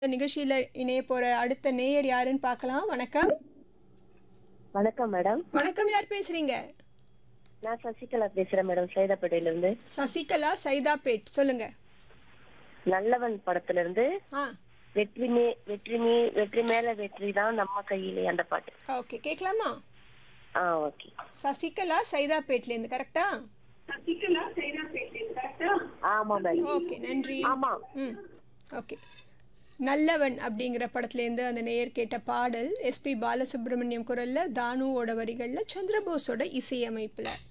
நிகழ்ச்சியில இணைய போற அடுத்த நேயர் யாருன்னு பார்க்கலாம் வணக்கம் வணக்கம் மேடம் வணக்கம் யார் பேசுறீங்க நான் சசிகலா பேசுறேன் மேடம் சைதாப்பேட்டையில இருந்து சசிகலா சைதாபேட் சொல்லுங்க நல்லவன் படத்துல இருந்து ஆ வெற்றி மே வெற்றி மீ வெற்றி மேல வெற்றி தான் நம்ம கையிலே அந்த பாட்டு ஓகே கேட்கலாமா ஆ ஓகே சசிகலா சைதாப்பேட்லேருந்து கரெக்டா ஆமா மேடம் ஓகே நன்றி ஆமா ம் ஓகே நல்லவன் அப்படிங்கிற படத்துலேருந்து அந்த நேயர் கேட்ட பாடல் எஸ்பி பாலசுப்ரமணியம் குரல்ல தானுவோட வரிகளில் சந்திரபோஸோட இசையமைப்பில்